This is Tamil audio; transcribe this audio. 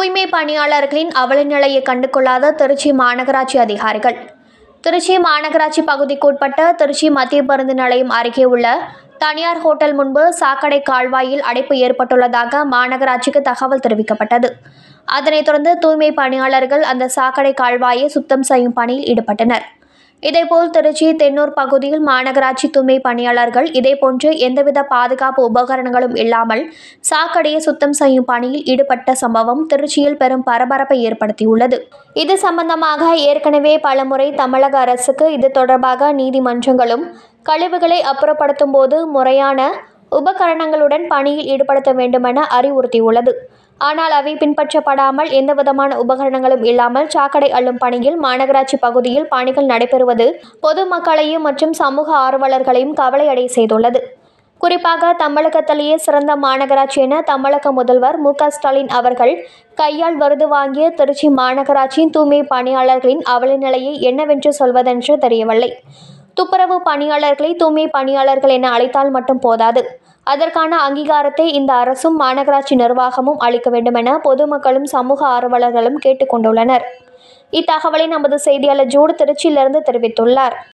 தூய்மை பணியாளர்களின் அவல நிலையை கண்டுகொள்ளாத திருச்சி மாநகராட்சி அதிகாரிகள் திருச்சி மாநகராட்சி பகுதிக்குட்பட்ட திருச்சி மத்திய பருந்து நிலையம் அருகே உள்ள தனியார் ஹோட்டல் முன்பு சாக்கடை கால்வாயில் அடைப்பு ஏற்பட்டுள்ளதாக மாநகராட்சிக்கு தகவல் தெரிவிக்கப்பட்டது அதனைத் தொடர்ந்து தூய்மை பணியாளர்கள் அந்த சாக்கடை கால்வாயை சுத்தம் செய்யும் பணியில் ஈடுபட்டனர் இதேபோல் திருச்சி தென்னூர் பகுதியில் மாநகராட்சி தூய்மை பணியாளர்கள் இதேபோன்று எந்தவித பாதுகாப்பு உபகரணங்களும் இல்லாமல் சாக்கடையை சுத்தம் செய்யும் பணியில் ஈடுபட்ட சம்பவம் திருச்சியில் பெரும் பரபரப்பை ஏற்படுத்தியுள்ளது இது சம்பந்தமாக ஏற்கனவே பலமுறை தமிழக அரசுக்கு இது தொடர்பாக நீதிமன்றங்களும் கழிவுகளை அப்புறப்படுத்தும் போது முறையான உபகரணங்களுடன் பணியில் ஈடுபடுத்த வேண்டுமென அறிவுறுத்தியுள்ளது ஆனால் அவை பின்பற்றப்படாமல் எந்தவிதமான உபகரணங்களும் இல்லாமல் சாக்கடை அள்ளும் பணியில் மாநகராட்சி பகுதியில் பணிகள் நடைபெறுவது பொதுமக்களையும் மற்றும் சமூக ஆர்வலர்களையும் கவலையடை செய்துள்ளது குறிப்பாக தமிழகத்திலேயே சிறந்த மாநகராட்சி என தமிழக முதல்வர் மு க ஸ்டாலின் அவர்கள் கையால் விருது வாங்கிய திருச்சி மாநகராட்சியின் தூய்மை பணியாளர்களின் அவல நிலையை என்னவென்று சொல்வதென்று தெரியவில்லை துப்புரவு பணியாளர்களை தூய்மை பணியாளர்கள் என அழைத்தால் மட்டும் போதாது அதற்கான அங்கீகாரத்தை இந்த அரசும் மாநகராட்சி நிர்வாகமும் அளிக்க வேண்டுமென பொதுமக்களும் சமூக ஆர்வலர்களும் கேட்டுக்கொண்டுள்ளனர் இத்தகவலை நமது செய்தியாளர் ஜூடு திருச்சியிலிருந்து தெரிவித்துள்ளார்